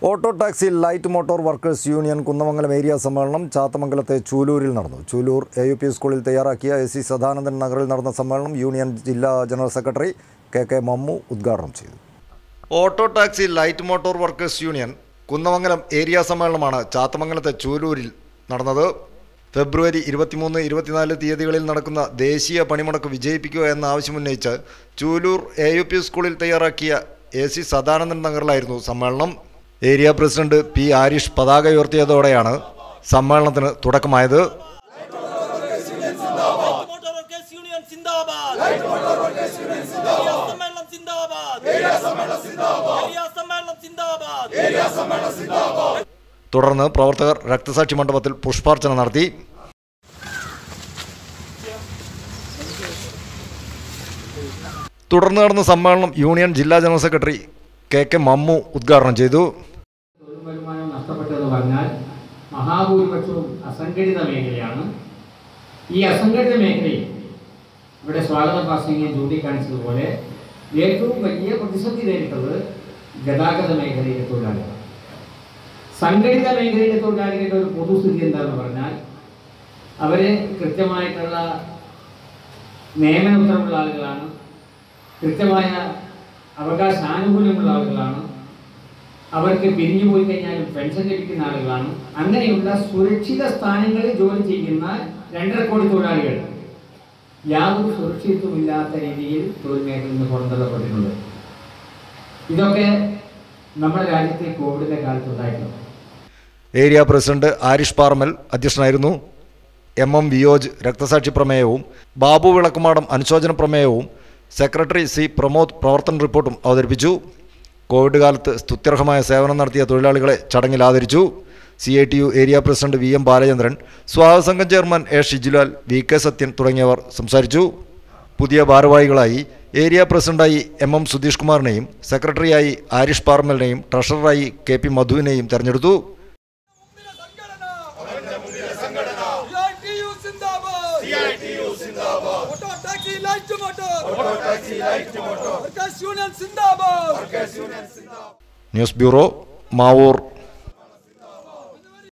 auto taxi light motor workers union Kunnamangalam area സമ്മേളനം ചാത്തമംഗലത്തെ ചൂലൂരിൽ നടന്നു ചൂലൂർ എ യു പി സ്കൂളിൽ തയ്യാറാക്കിയ എ സി സദാനന്ദൻ നഗറിൽ നടന്ന സമ്മേളനം യൂണിയൻ ജില്ലാ general secretary K K Mammu ഉദ്ഘാടനം ചെയ്തു auto taxi light motor workers union Kunnamangalam area സമ്മേളനമാണ് ചാത്തമംഗലത്തെ ചൂലൂരിൽ നടന്നത് ഫെബ്രുവരി ഇരുപത്തിമൂന്ന് ഇരുപത്തിനാല് തീയതികളിൽ നടക്കുന്ന ദേശീയ പണിമുടക്ക് വിജയിപ്പിക്കുക എന്ന ആവശ്യമുന്നയിച്ച് ചൂലൂർ എ യു പി സ്കൂളിൽ തയ്യാറാക്കിയ എ സി സദാനന്ദൻ നഗറിലായിരുന്നു സമ്മേളനം ഏരിയ പ്രസിഡന്റ് പി ആരിഷ് പതാക ഉയർത്തിയതോടെയാണ് സമ്മേളനത്തിന് തുടക്കമായത് മോട്ടോർ വർക്കേഴ്സ് യൂണിയൻ സിന്ദാബാദ് ലൈറ്റ് മോട്ടോർ വർക്കേഴ്സ് യൂണിയൻ സിന്ദാബാദ് സമ്മേളനം സിന്ദാബാദ് ഏരിയ സമ്മേളനം സിന്ദാബാദ് ഏരിയ സമ്മേളനം സിന്ദാബാദ് ഏരിയ സമ്മേളനം സിന്ദാബാദ് തുടർന്ന് പ്രവർത്തകർ രക്തസാക്ഷി മണ്ഡപത്തിൽ പുഷ്പാർച്ചന നടത്തി തുടർന്ന് നടന്ന സമ്മേളനം യൂണിയൻ ജില്ലാ general secretary K K Mammu ഉദ്ഘാടനം ചെയ്തു തൊഴിൽ വരുമാനം നഷ്ടപ്പെട്ടതെന്ന് പറഞ്ഞാൽ മഹാഭൂരിപക്ഷവും അസംഘടിത മേഖലയാണ് ഈ അസംഘടിത മേഖലയിൽ ഇവിടെ സ്വാഗത പ്രാസംഗികൻ ചൂണ്ടിക്കാണിച്ചതുപോലെ ഏറ്റവും വലിയ പ്രതിസന്ധി നേരിട്ടത് ഗതാഗത മേഖലയിലെ തൊഴിലാളികളാണ് സംഘടിത മേഖലയിലെ തൊഴിലാളികളുടെ ഒരു പൊതുസ്ഥിതി എന്താണെന്ന് പറഞ്ഞാൽ അവര് കൃത്യമായിട്ടുള്ള നിയമന ഉത്തരവുള്ള ആളുകളാണ് കൃത്യമായ അവകാശാനുകൂല്യമുള്ള ആളുകളാണ് അവർക്ക് പിരിഞ്ഞു പോയി കഴിഞ്ഞാലും പെൻഷൻ ലഭിക്കുന്ന ആളുകളാണ് അങ്ങനെയുള്ള സുരക്ഷിത സ്ഥാനങ്ങളിൽ ജോലി ചെയ്യുന്ന രണ്ടര കോടി തൊഴിലാളികൾ യാതൊരു സുരക്ഷിതത്വമില്ലാത്ത രീതിയിൽ തൊഴിൽ മേഖലയിൽ നിന്ന് പുറന്തള്ളപ്പെട്ടിട്ടുണ്ട് ഇതൊക്കെ നമ്മുടെ രാജ്യത്തെ കോവിഡിന്റെ കാലത്ത് ഉണ്ടായിട്ടുണ്ട് ഏരിയ പ്രസിഡന്റ് ആരിഷ് പാർമൽ അധ്യക്ഷനായിരുന്നു എം എം വിയോജ് രക്തസാക്ഷി പ്രമേയവും ബാബു വിളക്കുമാടം അനുശോചന പ്രമേയവും സെക്രട്ടറി സി പ്രമോദ് പ്രവർത്തന റിപ്പോർട്ടും അവതരിപ്പിച്ചു കോവിഡ് കാലത്ത് സ്തുത്യർഹമായ സേവനം നടത്തിയ തൊഴിലാളികളെ ചടങ്ങിൽ ആദരിച്ചു C I T U area president V M Balachandran സ്വാഗത സംഘം chairman A Shijulal V K Sathyan തുടങ്ങിയവർ സംസാരിച്ചു പുതിയ ഭാരവാഹികളായി ഏരിയ പ്രസിഡന്റായി എം എം സുധീഷ് കുമാറിനെയും സെക്രട്ടറിയായി ആരിഷ് പാർമലിനെയും ട്രഷററായി കെ പി മധുവിനെയും തെരഞ്ഞെടുത്തു CITU സിന്ദാബാദ് CITU സിന്ദാബാദ് auto taxi light motor auto taxi light motor workers union സിന്ദാബാദ് workers union news bureau Mavoor